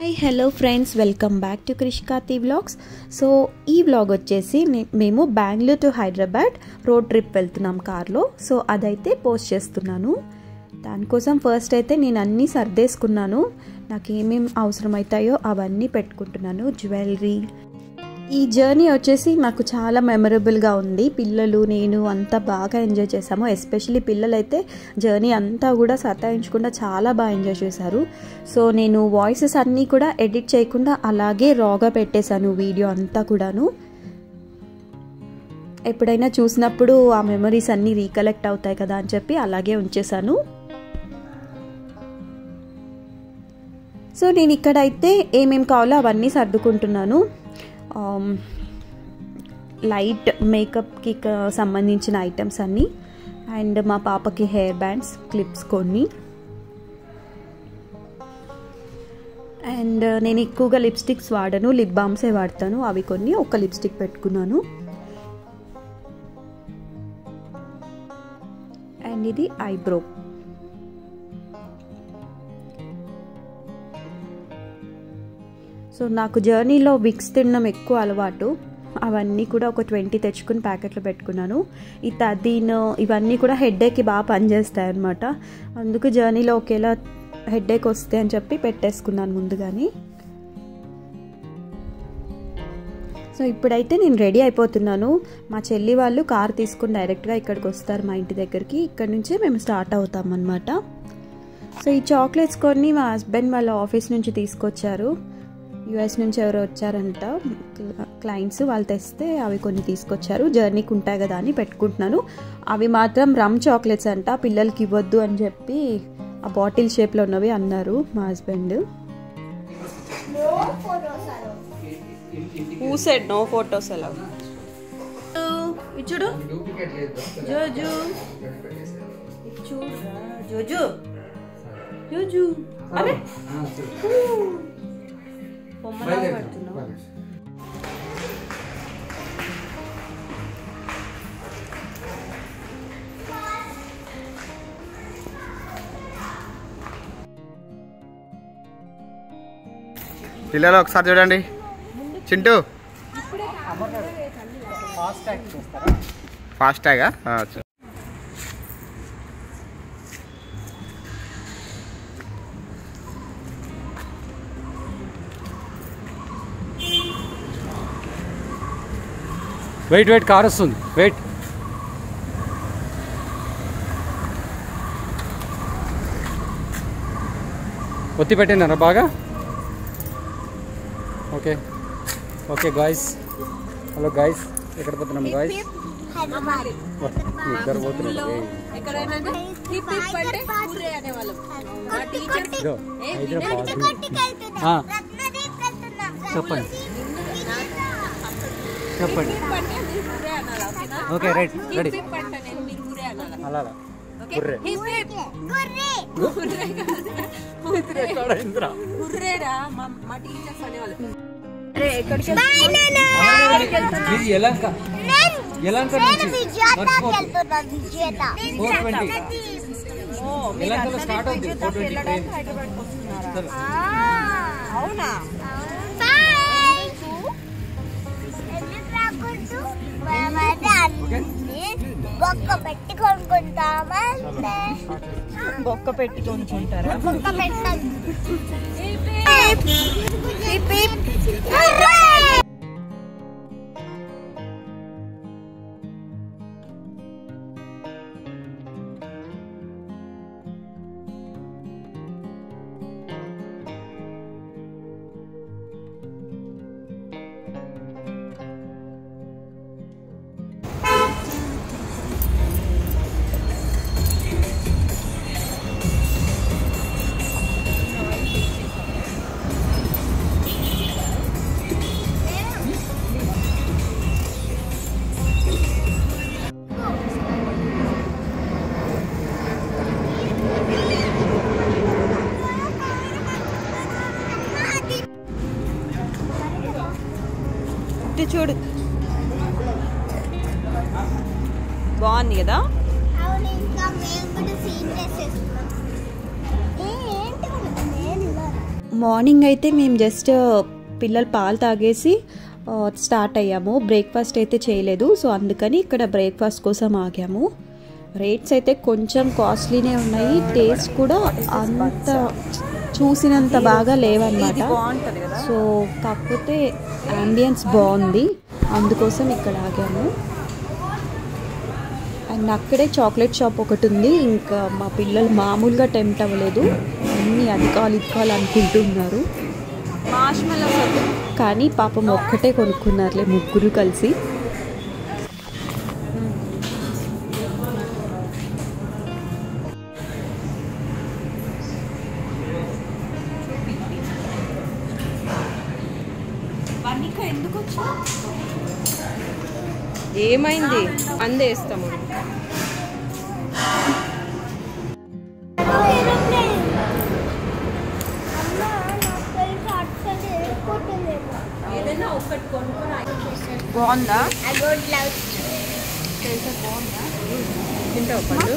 Hi hello friends welcome back to క్రిష్కాతి vlogs so ఈ vlog వచ్చేసి నే- మేము Bengaluru to Hyderabad road trip వెళ్తున్నాం కార్లో సో అదైతే పోస్ట్ చేస్తున్నాను దానికోసం ఫస్ట్ అయితే నేను అన్నీ సర్దేసుకున్నాను నాకు ఏమేమి అవసరమవుతాయో అవన్నీ పెట్టుకుంటున్నాను జ్యువెలరీ ఈ జర్నీ వచ్చేసి నాకు చాలా మెమరబుల్గా ఉంది పిల్లలు నేను అంతా బాగా ఎంజాయ్ చేసాము ఎస్పెషలీ పిల్లలైతే జర్నీ అంతా కూడా సతాయించకుండా చాలా బాగా ఎంజాయ్ చేశారు సో నేను వాయిసెస్ అన్నీ కూడా ఎడిట్ చేయకుండా అలాగే రాగా పెట్టేశాను వీడియో అంతా కూడాను ఎప్పుడైనా చూసినప్పుడు ఆ మెమరీస్ అన్నీ రీకలెక్ట్ అవుతాయి కదా అని చెప్పి అలాగే ఉంచేశాను సో నేను ఇక్కడైతే ఏమేమి కావాలో అవన్నీ సర్దుకుంటున్నాను లైట్ మేకప్కి సంబంధించిన ఐటమ్స్ అన్నీ అండ్ మా పాపకి హెయిర్ బ్యాండ్స్ క్లిప్స్ కొన్ని అండ్ నేను ఎక్కువగా లిప్స్టిక్స్ వాడను లిప్ బామ్సే వాడతాను అవి కొన్ని ఒక లిప్స్టిక్ పెట్టుకున్నాను అండ్ ఇది ఐబ్రో సో నాకు జర్నీలో విక్స్ తినడం ఎక్కువ అలవాటు అవన్నీ కూడా ఒక ట్వంటీ తెచ్చుకుని ప్యాకెట్లో పెట్టుకున్నాను ఈ తదీన్ ఇవన్నీ కూడా హెడ్ఏక్కి బాగా పనిచేస్తాయి అనమాట అందుకు జర్నీలో ఒకేలా హెడ్ఏక్ వస్తే అని చెప్పి పెట్టేసుకున్నాను ముందుగానే సో ఇప్పుడైతే నేను రెడీ అయిపోతున్నాను మా చెల్లి వాళ్ళు కార్ తీసుకుని డైరెక్ట్గా ఇక్కడికి వస్తారు మా ఇంటి దగ్గరికి ఇక్కడ నుంచే మేము స్టార్ట్ అవుతాం అనమాట సో ఈ చాక్లెట్స్ కొన్ని మా హస్బెండ్ వాళ్ళ ఆఫీస్ నుంచి తీసుకొచ్చారు యుఎస్ నుంచి ఎవరో వచ్చారంట క్లయింట్స్ వాళ్ళు తెస్తే అవి కొన్ని తీసుకొచ్చారు జర్నీకి ఉంటాయి కదా అని పెట్టుకుంటున్నాను అవి మాత్రం రమ్ చాక్లెట్స్ అంట పిల్లలకి ఇవ్వద్దు అని చెప్పి ఆ బాటిల్ షేప్లో ఉన్నవి అన్నారు మా husband who said no photos ఎలా ఇచ్చుడు జోజు చూడరా జోజు జోజు అరే బొమ్మలా పడుతున్నావు పిల్లలు ఒకసారి చూడండి చింటూ ఫాస్ట్ ట్యాగా వెయిట్ వెయిట్ కార్ వస్తుంది వెయిట్ ఒత్తి పెట్టినారా బాగా okay okay guys hello guys ఎక్కడ పోతున్నాం గాయస్ ఇద్దరు పోతున్నారు ఏయ్. ఎక్కడైనా హిప్ హిప్ అంటే ఊరే అనేవాళ్ళం మా టీచర్ ఇదో హైదరాబాద్ ఆ, చెప్పండి చెప్పండి హిప్ అంటే మీరు ఊరే అనాలి ఓకేనా okay right ready hip hip అంటే నేను మీరు ఊరే అనాలి అలా ఓకే గుర్రే. హిప్ హిప్ ఊరే కాదు ఊరే ఊరేరా మా మా టీచర్స్ అనేవాళ్ళు అరే ఎక్కడికి ఇది ఎలంక ఎలంక నుంచి ఫోర్ ట్వంటీ ఎలంకలో స్టార్ట్ అవుతుంది ఫోర్ ట్వంటీ ట్రైన్ అవునా బొక్క పెట్టి కొనుక్కుంటామా బొక్క పెట్టి కొనుక్కుంటారా బొక్క పెట్టదు ఇటు చూడు బాగుంది కదా అవును ఇంకా మేము కూడా సీన్ వేసేస్తున్నాం ఏ, ఏంటి మనకు నేను ఇలా మార్నింగ్ అయితే మేము జస్ట్ పిల్లలు పాలు తాగేసి ఆ, స్టార్ట్ అయ్యాము బ్రేక్ఫాస్ట్ అయితే చేయలేదు సో అందుకని ఇక్కడ బ్రేక్ఫాస్ట్ కోసం ఆగాము రేట్స్ అయితే కొంచెం కాస్ట్లీనే ఉన్నాయి టేస్ట్ కూడా అంత చూసినంత బాగా లేవన్నమాట సో కాకపోతే అంబియన్స్ బాగుంది అందుకోసం ఇక్కడ ఆగాము అండ్ అక్కడే చాక్లెట్ షాప్ ఒకటి ఉంది ఇంకా మా పిల్లలు మామూలుగా టెంప్ట్ అవ్వలేదు అన్నీ అది కావాలి ఇది కావాలి అనుకుంటున్నారు కానీ పాపం ఒక్కటే కొనుక్కున్నారులే ముగ్గురు కలిసి ఏమైంది అందేస్తాము ఏదైనా ఒక్కటి కొనుక్కొని బాగుందా I don't love తింటావు పండు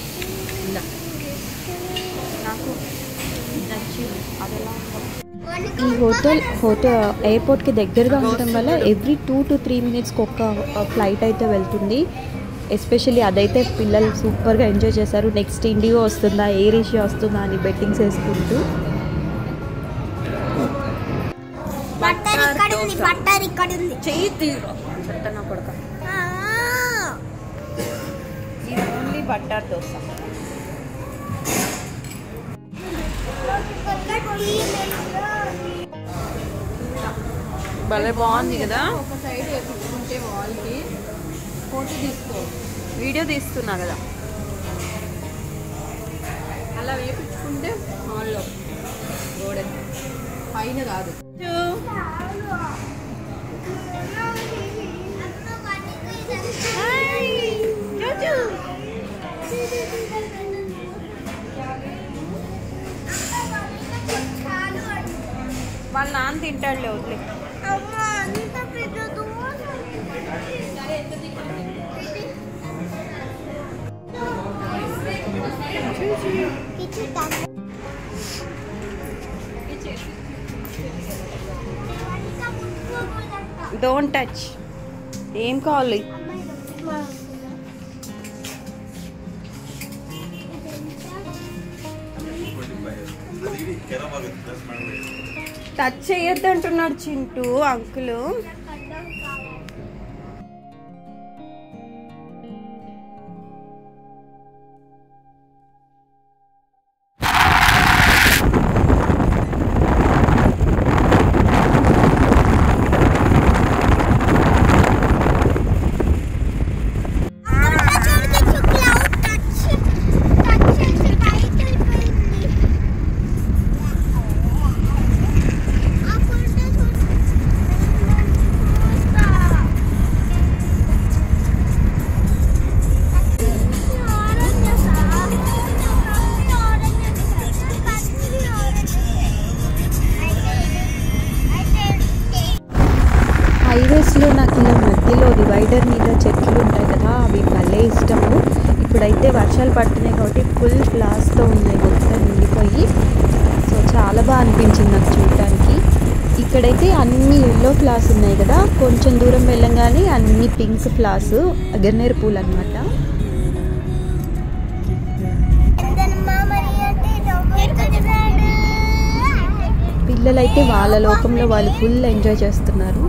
ఈ హోటల్ హోటల్ ఎయిర్పోర్ట్కి దగ్గరగా ఉండటం వల్ల ఎవ్రీ టూ టు త్రీ మినిట్స్కి ఒక్క ఫ్లైట్ అయితే వెళ్తుంది ఎస్పెషల్లీ అదైతే పిల్లలు సూపర్గా ఎంజాయ్ చేశారు నెక్స్ట్ ఇండిగో వస్తుందా ఎయిర్ ఏషియా వస్తుందా అని బెట్టింగ్స్ వేసుకుంటూ బట్టర్ ఇక్కడ ఉంది బట్టర్ ఇక్కడ ఉంది చెయ్యి తీరు చెత్తన కొడక ఇది ఓన్లీ బట్టర్ దోశ భలే బాగుంది కదా ఒక సైడ్ వేపించుకుంటే వాల్కి ఫోటో తీసుకో వీడియో తీస్తున్నా కదా అలా వేపించుకుంటే హాల్లో గోడ పైన కాదు వాళ్ళ నాన్న తింటాడులే వదిలే డోంట్ టచ్ ఏం కావాలి టచ్ చేయొద్దు అంటున్నాడు చింటూ అంకులు హైవేస్లో నాకు ఇలా మధ్యలో డివైడర్ మీద చెట్లు ఉంటాయి కదా అవి భలే ఇష్టము ఇప్పుడైతే వర్షాలు పడుతున్నాయి కాబట్టి ఫుల్ గ్లాస్తో ఉన్నాయి మొత్తం నిండిపోయి సో చాలా బాగా అనిపించింది నాకు చూడటానికి ఇక్కడైతే అన్ని ఎల్లో ఫ్లాస్ ఉన్నాయి కదా కొంచెం దూరం వెళ్ళంగానే అన్ని పింక్ ఫ్లాస్ గన్నేరు పూలు అనమాట పిల్లలైతే వాళ్ళ లోకంలో వాళ్ళు ఫుల్ ఎంజాయ్ చేస్తున్నారు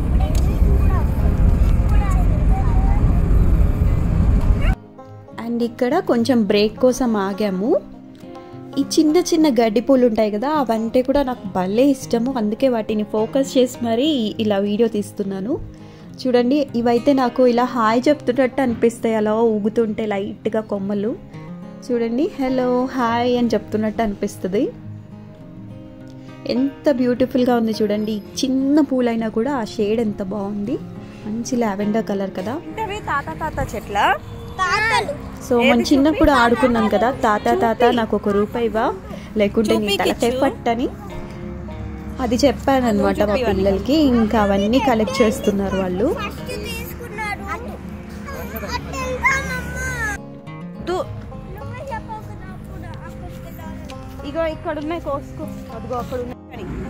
అండ్ ఇక్కడ కొంచెం బ్రేక్ కోసం ఆగాము ఈ చిన్న చిన్న గడ్డి పూలు ఉంటాయి కదా అవంటే కూడా నాకు భలే ఇష్టము అందుకే వాటిని ఫోకస్ చేసి మరీ ఇలా వీడియో తీస్తున్నాను చూడండి ఇవైతే నాకు ఇలా హాయ్ చెప్తున్నట్టు అనిపిస్తాయి అలా ఊగుతుంటే లైట్గా కొమ్మలు చూడండి హలో హాయ్ అని చెప్తున్నట్టు అనిపిస్తుంది ఎంత బ్యూటిఫుల్గా ఉంది చూడండి ఈ చిన్న పూలైనా కూడా ఆ షేడ్ ఎంత బాగుంది మంచి లావెండర్ కలర్ కదా తాత తాత చెట్ల తాతలు సో మనం చిన్నప్పుడు ఆడుకున్నాం కదా తాత తాత నాకు ఒక రూపాయి ఇవ్వ లేకుంటే నీ తలకాయ పట్టని అది చెప్పాను అనమాట మా పిల్లలకి ఇంకా అవన్నీ కలెక్ట్ చేస్తున్నారు వాళ్ళు ఫస్ట్ తీసుకున్నారు అటు అటు వెళ్దామమ్మా నువ్వే చెప్పవు కదా అప్పుడు అక్కడికి వెళ్ళాలి ఇగో ఇక్కడ ఉన్నాయి కోసుకో అదిగో అక్కడ ఉన్నాయి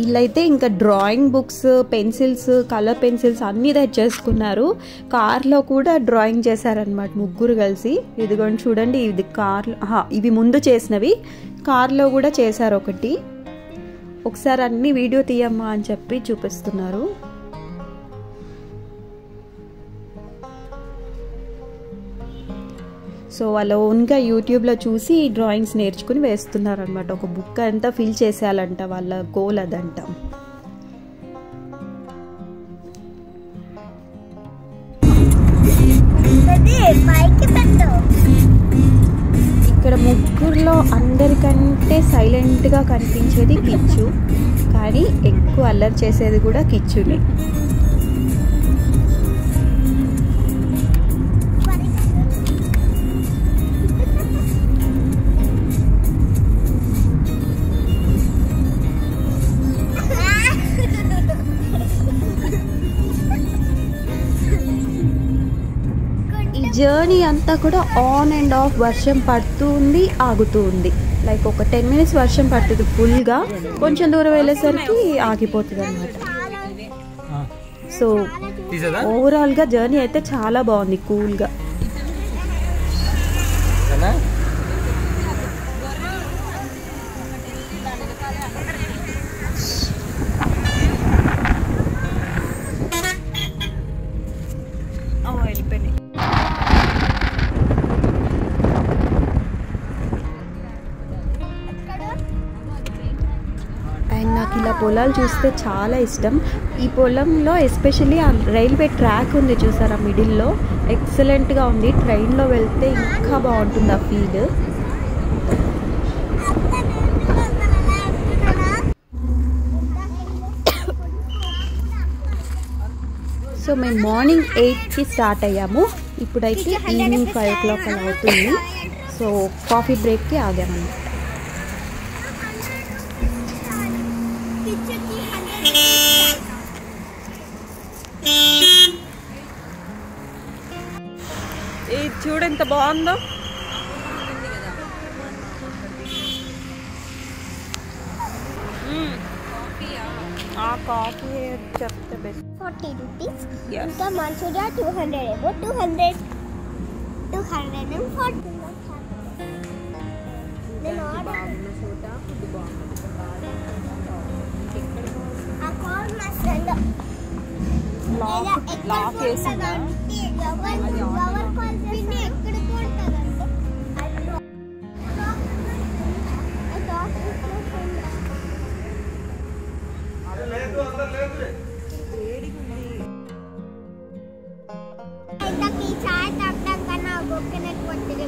వీళ్ళైతే ఇంకా drawing books pencils colour pencils అన్నీ తెచ్చేసుకున్నారు కార్లో కూడా డ్రాయింగ్ చేశారనమాట ముగ్గురు కలిసి ఇదిగోండి చూడండి ఇది కార్లో ఆహా, ఇవి ముందు చేసినవి కార్లో కూడా చేశారు ఒకటి ఒకసారి అన్ని వీడియో తీయమ్మా అని చెప్పి చూపిస్తున్నారు సో వాళ్ళు ఓన్గా యూట్యూబ్లో చూసి డ్రాయింగ్స్ నేర్చుకుని వేస్తున్నారు అనమాట ఒక బుక్ అంతా ఫిల్ చేసేయాలంట వాళ్ళ గోల్ అదంట అది పైకి పెట్టు ఇక్కడ ముగ్గురులో అందరికంటే సైలెంట్గా కనిపించేది కిచ్చు కానీ ఎక్కువ అల్లరి చేసేది కూడా కిచ్చుని ఈ జర్నీ అంతా కూడా ఆన్ అండ్ ఆఫ్ వర్షం పడుతూ ఉంది ఆగుతూ ఉంది లైక్ ఒక టెన్ మినిట్స్ వర్షం పడుతుంది ఫుల్గా కొంచెం దూరం వెళ్ళేసరికి ఆగిపోతుంది అనమాట సో తీసేదా ఓవరాల్గా జర్నీ అయితే చాలా బాగుంది కూల్గా సరేనా? వెళ్ళిపోయినాయి అండ్ నాకు ఇలా పొలాలు చూస్తే చాలా ఇష్టం ఈ పొలంలో ఎస్పెషల్లీ ఆ రైల్వే ట్రాక్ ఉంది చూసారా మిడిల్లో ఎక్సలెంట్గా ఉంది ట్రైన్లో వెళ్తే ఇంకా బాగుంటుంది ఆ ఫీల్ సో మేము మార్నింగ్ ఎయిట్కి స్టార్ట్ అయ్యాము ఇప్పుడైతే ఈవినింగ్ ఫైవ్ ఓ క్లాక్ అలా అవుతుంది సో కాఫీ బ్రేక్కి ఆగామన్నమాట ఇది చూడు ఎంత బాగుందో ఆ కాఫీ చెప్తే బెస్ట్ ఫార్టీ రూపీస్ Yes. ఇంకా మంచూరియా టూ హండ్రెడ్ ఏమో two hundred two hundred and forty నేను ఆర్డర్ ఆ కాల్ మా ఫ్రెండ్ లాక్ లాక్ వేసిందా ఎవరు ఎవరు కాల్ చేసినా ఎక్కడ కొంటారంటే అది ఇంతకీ చాయ్ తాగడం కన్నా కోకోనట్ వాటర్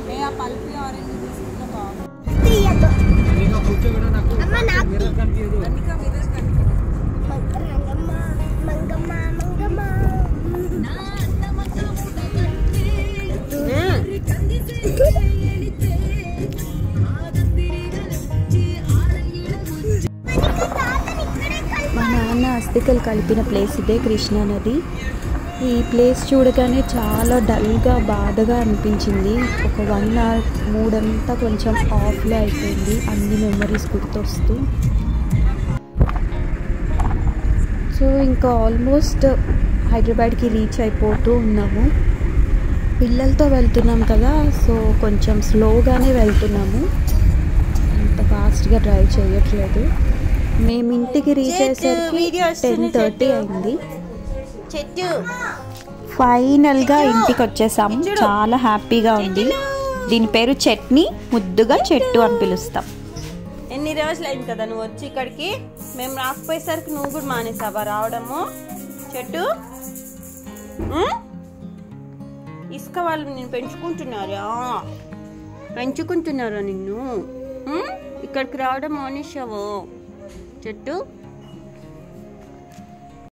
తీయద్దు అమ్మ నాకు మంగమ్మ మంగమ్మ మంగమ్మ మా నాన్న అస్థికలు కలిపిన ప్లేస్ ఇదే కృష్ణా నది ఈ ప్లేస్ చూడగానే చాలా డల్గా బాధగా అనిపించింది ఒక వన్ అవర్ మూడంతా కొంచెం ఆఫ్లో అయిపోయింది అన్ని మెమరీస్ గుర్తొస్తూ సో ఇంకా ఆల్మోస్ట్ హైదరాబాద్కి రీచ్ అయిపోతూ ఉన్నాము పిల్లలతో వెళ్తున్నాం కదా సో కొంచెం స్లోగానే వెళ్తున్నాము అంత ఫాస్ట్గా డ్రైవ్ చేయట్లేదు మేము ఇంటికి రీచ్ అయ్యేసరికి టెన్ థర్టీ అయింది చెట్టు ఫైనల్గా ఇంటికి వచ్చేసాం చాలా హ్యాపీగా ఉంది దీని పేరు చట్నీ ముద్దుగా చెట్టు అని పిలుస్తాం ఎన్ని రోజులు అయింది కదా నువ్వు వచ్చి ఇక్కడికి మేము రాకపోయేసరికి నువ్వు కూడా మానేసావా రావడము చెట్టు ఉం? ఇసుక వాళ్ళు నేను పెంచుకుంటున్నారా పెంచుకుంటున్నారా నిన్ను ఉం? ఇక్కడికి రావడం మానేసావు చెట్టు